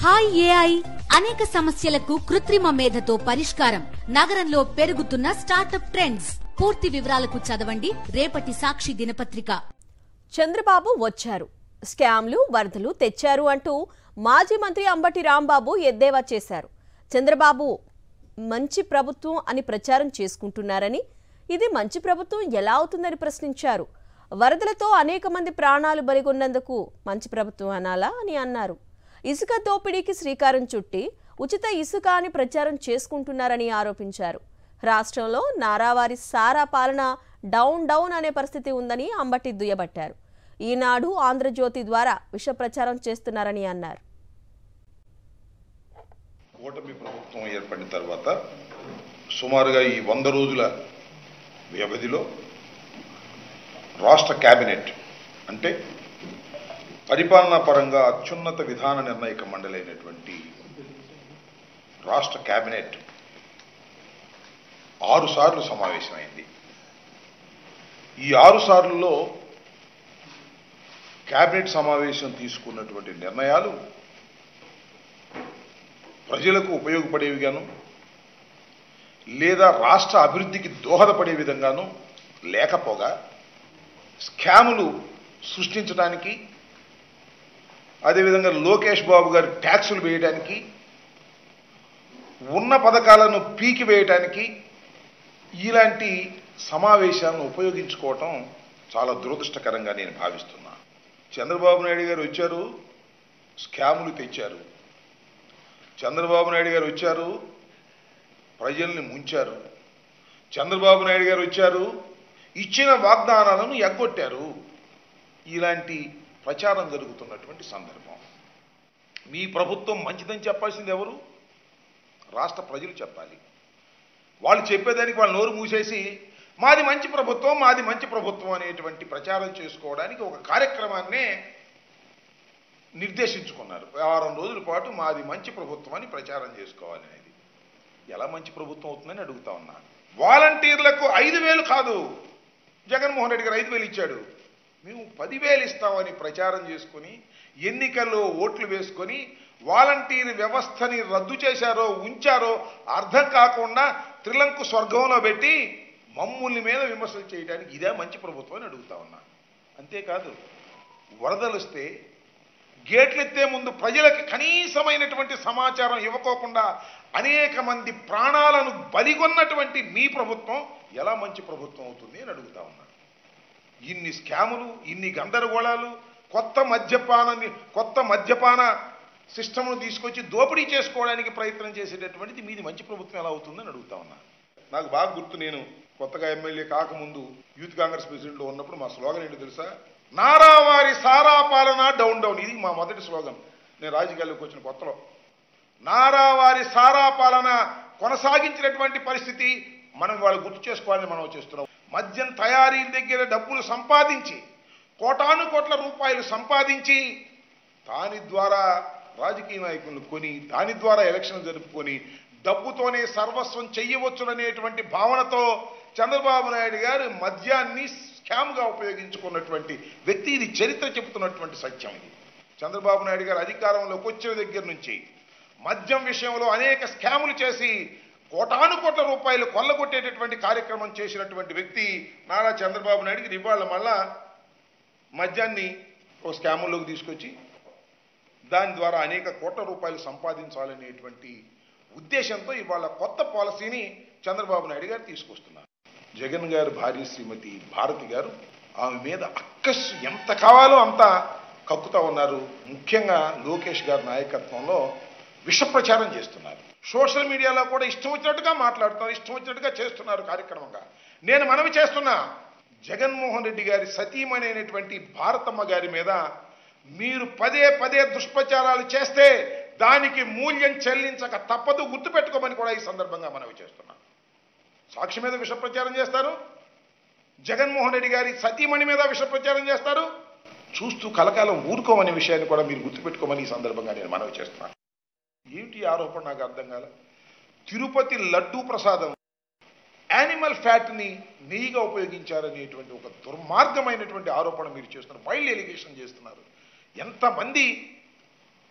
hi AI అనేక సమస్యలకు కృత్రిమ మేధతో పరిష్కారం నగరంలో పెరుగుతున్న స్టార్టప్ ట్రెండ్స్ పూర్తి వివరాలకు చదవండి రేపటి సాక్షి దినపత్రిక చంద్రబాబు వచ్చారు స్కామ్లు వరదలు తెచ్చారు అంటూ మాజీ మంత్రి అంబటి రాంబాబు ఎద్దేవా చేశారు చంద్రబాబు మంచి ప్రభుత్వం అని ప్రచారం చేసుకుంటున్నారని ఇది మంచి ప్రభుత్వం ఎలా అవుతుందని ప్రశ్నించారు వరదలతో అనేక మంది ప్రాణాలు బలిగొన్నందుకు మంచి ప్రభుత్వం అనాలా అని అన్నారు ఇసుక దోపిడీకి శ్రీకారం చుట్టి ఉచిత ఇసుక అని ప్రచారం చేసుకుంటున్నారని ఆరోపించారు రాష్ట్రంలో నారావారి సారా పాలన డౌన్ డౌన్ అనే పరిస్థితి ఉందని అంబటి దుయ్యబట్టారు ఈనాడు ఆంధ్రజ్యోతి ద్వారా విష ప్రచారం చేస్తున్నారని అన్నారు కూటమి ప్రభుత్వం ఏర్పడిన తర్వాత సుమారుగా ఈ వంద రోజుల వ్యవధిలో రాష్ట్ర కేబినెట్ అంటే పరిపాలనా పరంగా అత్యున్నత విధాన నిర్ణాయక మండలి అయినటువంటి రాష్ట్ర కేబినెట్ ఆరు సార్లు సమావేశమైంది ఈ ఆరు సార్లలో కేబినెట్ సమావేశం తీసుకున్నటువంటి నిర్ణయాలు ప్రజలకు ఉపయోగపడేవిగాను లేదా రాష్ట్ర అభివృద్ధికి దోహదపడే విధంగాను లేకపోగా స్కాములు సృష్టించడానికి అదేవిధంగా లోకేష్ బాబు గారి ట్యాక్సులు వేయడానికి ఉన్న పథకాలను పీకి వేయడానికి ఇలాంటి సమావేశాలను ఉపయోగించుకోవటం చాలా దురదృష్టకరంగా నేను భావిస్తున్నా చంద్రబాబు నాయుడు గారు వచ్చారు స్కాములు తెచ్చారు చంద్రబాబు నాయుడు గారు వచ్చారు ప్రజల్ని ముంచారు చంద్రబాబు నాయుడు గారు వచ్చారు ఇచ్చిన వాగ్దానాలను ఎగ్గొట్టారు ఇలాంటి ప్రచారం జరుగుతున్నటువంటి సందర్భం మీ ప్రభుత్వం మంచిదని చెప్పాల్సింది ఎవరు రాష్ట్ర ప్రజలు చెప్పాలి వాళ్ళు చెప్పేదానికి వాళ్ళు నోరు మూసేసి మాది మంచి ప్రభుత్వం మాది మంచి ప్రభుత్వం అనేటువంటి ప్రచారం చేసుకోవడానికి ఒక కార్యక్రమాన్నే నిర్దేశించుకున్నారు వారం రోజుల పాటు మాది మంచి ప్రభుత్వం అని ప్రచారం చేసుకోవాలి అనేది ఎలా మంచి ప్రభుత్వం అవుతుందని అడుగుతా ఉన్నా వాలంటీర్లకు ఐదు వేలు కాదు జగన్మోహన్ రెడ్డి గారు ఐదు వేలు ఇచ్చాడు మేము పదివేలు ఇస్తామని ప్రచారం చేసుకుని ఎన్నికల్లో ఓట్లు వేసుకొని వాలంటీర్ వ్యవస్థని రద్దు చేశారో ఉంచారో అర్థం కాకుండా త్రిలంకు స్వర్గంలో పెట్టి మమ్ముల్ని మీద విమర్శలు చేయడానికి ఇదే మంచి ప్రభుత్వం అని అడుగుతా ఉన్నా అంతేకాదు వరదలు వస్తే గేట్లు ఎత్తే ముందు ప్రజలకు కనీసమైనటువంటి సమాచారం ఇవ్వకోకుండా అనేక మంది ప్రాణాలను బలిగొన్నటువంటి మీ ప్రభుత్వం ఎలా మంచి ప్రభుత్వం అవుతుంది అని అడుగుతా ఉన్నా ఇన్ని స్కాములు ఇన్ని గందరగోళాలు కొత్త మద్యపానాన్ని కొత్త మద్యపాన సిస్టమ్ను తీసుకొచ్చి దోపిడీ చేసుకోవడానికి ప్రయత్నం చేసేటటువంటిది మీది మంచి ప్రభుత్వం ఎలా అవుతుందని అడుగుతా ఉన్నా నాకు బాగా గుర్తు నేను కొత్తగా ఎమ్మెల్యే కాకముందు యూత్ కాంగ్రెస్ ప్రెసిడెంట్లో ఉన్నప్పుడు మా స్లోగన్ ఏంటో తెలుసా నారావారి సారా పాలన డౌన్ డౌన్ ఇది మా మొదటి స్లోగన్ నేను రాజకీయాల్లోకి వచ్చిన కొత్తలో నారావారి సారా పాలన కొనసాగించినటువంటి పరిస్థితి మనం వాళ్ళు గుర్తు చేసుకోవాలని మనం చేస్తున్నాం మద్యం తయారీ దగ్గర డబ్బులు సంపాదించి కోటాను కోట్ల రూపాయలు సంపాదించి దాని ద్వారా రాజకీయ నాయకులను కొని దాని ద్వారా ఎలక్షన్ జరుపుకొని డబ్బుతోనే సర్వస్వం చెయ్యవచ్చుననేటువంటి భావనతో చంద్రబాబు నాయుడు గారు మద్యాన్ని స్కామ్గా ఉపయోగించుకున్నటువంటి వ్యక్తి ఇది చరిత్ర చెబుతున్నటువంటి సత్యం ఇది చంద్రబాబు నాయుడు గారు అధికారంలోకి వచ్చిన దగ్గర నుంచి మద్యం విషయంలో అనేక స్కాములు చేసి కోటాను కోట్ల రూపాయలు కొల్లగొట్టేటటువంటి కార్యక్రమం చేసినటువంటి వ్యక్తి నారా చంద్రబాబు నాయుడికి ఇవాళ మళ్ళా మద్యాన్ని ఒక స్కాముల్లోకి తీసుకొచ్చి దాని ద్వారా అనేక కోట్ల రూపాయలు సంపాదించాలనేటువంటి ఉద్దేశంతో ఇవాళ కొత్త పాలసీని చంద్రబాబు నాయుడు గారు తీసుకొస్తున్నారు జగన్ గారు భార్య శ్రీమతి భారతి గారు ఆమె మీద అక్కస్ ఎంత కావాలో అంత కక్కుతా ఉన్నారు ముఖ్యంగా లోకేష్ గారి నాయకత్వంలో విష ప్రచారం చేస్తున్నారు సోషల్ మీడియాలో కూడా ఇష్టం వచ్చినట్టుగా మాట్లాడుతున్నారు ఇష్టం వచ్చినట్టుగా చేస్తున్నారు కార్యక్రమంగా నేను మనవి చేస్తున్నా జగన్మోహన్ రెడ్డి గారి సతీమణి అయినటువంటి భారతమ్మ గారి మీద మీరు పదే పదే దుష్ప్రచారాలు చేస్తే దానికి మూల్యం చెల్లించక తప్పదు గుర్తుపెట్టుకోమని కూడా ఈ సందర్భంగా మనవి చేస్తున్నాం సాక్షి మీద విష ప్రచారం చేస్తారు జగన్మోహన్ రెడ్డి గారి సతీమణి మీద విష ప్రచారం చేస్తారు చూస్తూ కలకాలం ఊరుకోమనే విషయాన్ని కూడా మీరు గుర్తుపెట్టుకోమని ఈ సందర్భంగా నేను మనవి చేస్తున్నాను ఏమిటి ఈ ఆరోపణ నాకు అర్థం కాల తిరుపతి లడ్డూ ప్రసాదం యానిమల్ ఫ్యాట్ని నెయ్యిగా ఉపయోగించారనేటువంటి ఒక దుర్మార్గమైనటువంటి ఆరోపణ మీరు చేస్తున్నారు వైల్డ్ ఎలిగేషన్ చేస్తున్నారు ఎంతమంది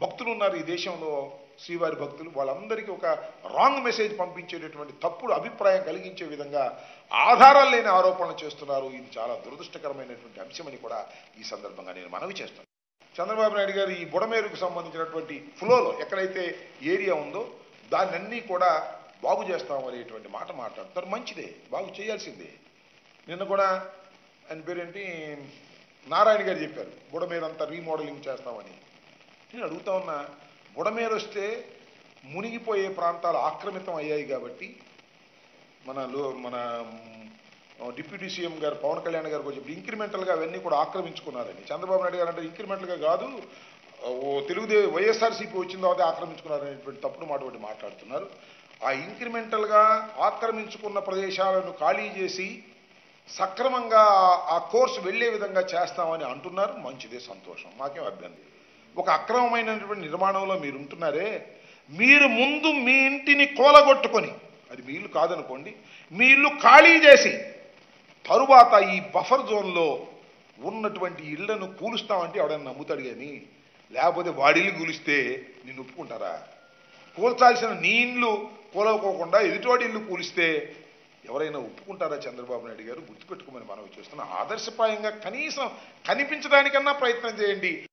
భక్తులు ఉన్నారు ఈ దేశంలో శ్రీవారి భక్తులు వాళ్ళందరికీ ఒక రాంగ్ మెసేజ్ పంపించేటటువంటి తప్పుడు అభిప్రాయం కలిగించే విధంగా ఆధారాలు లేని ఆరోపణలు చేస్తున్నారు ఇది చాలా దురదృష్టకరమైనటువంటి అంశమని కూడా ఈ సందర్భంగా నేను మనవి చేస్తాను చంద్రబాబు నాయుడు గారు ఈ బుడమేరుకు సంబంధించినటువంటి ఫ్లోలో ఎక్కడైతే ఏరియా ఉందో దాన్ని అన్నీ కూడా బాగు చేస్తాం అనేటువంటి మాట మాట్లాడతారు మంచిదే బాగు చేయాల్సిందే నిన్న కూడా ఆయన పేరేంటి నారాయణ గారు చెప్పారు బుడమేరంతా రీమోడలింగ్ చేస్తామని నేను అడుగుతా ఉన్నా బుడమేరు వస్తే మునిగిపోయే ప్రాంతాలు ఆక్రమితం అయ్యాయి కాబట్టి మన లో మన మ్, డిప్యూటీ సీఎం గారు పవన్ కళ్యాణ్ గారు కొంచెం ఇంక్రిమెంటల్గా అవన్నీ కూడా ఆక్రమించుకున్నారని చంద్రబాబు నాయుడు గారు అంటే ఇంక్రిమెంటల్గా కాదు ఓ తెలుగుదే వైఎస్ఆర్సీపీ వచ్చిన తర్వాత ఆక్రమించుకున్నారనేటువంటి తప్పుడు మాట ఒకటి మాట్లాడుతున్నారు ఆ ఇంక్రిమెంటల్గా ఆక్రమించుకున్న ప్రదేశాలను ఖాళీ చేసి సక్రమంగా ఆ కోర్సు వెళ్ళే విధంగా చేస్తామని అంటున్నారు మంచిదే సంతోషం మాకేం అభ్యంతరం ఒక అక్రమమైనటువంటి నిర్మాణంలో మీరు ఉంటున్నారే మీరు ముందు మీ ఇంటిని కూలగొట్టుకొని అది మీ ఇల్లు కాదనుకోండి మీ ఇల్లు ఖాళీ చేసి తరువాత ఈ బఫర్ జోన్లో ఉన్నటువంటి ఇళ్లను కూలుస్తామంటే ఎవడైనా నమ్ముతాడు కానీ లేకపోతే వాడిల్లు కూలిస్తే నిన్ను ఒప్పుకుంటారా కూల్చాల్సిన నీ ఇల్లు కూలవకోకుండా ఎదుటివాడి ఇల్లు కూలిస్తే ఎవరైనా ఒప్పుకుంటారా చంద్రబాబు నాయుడు గారు గుర్తుపెట్టుకోమని మనవి చేస్తున్నా ఆదర్శప్రాయంగా కనీసం కనిపించడానికన్నా ప్రయత్నం చేయండి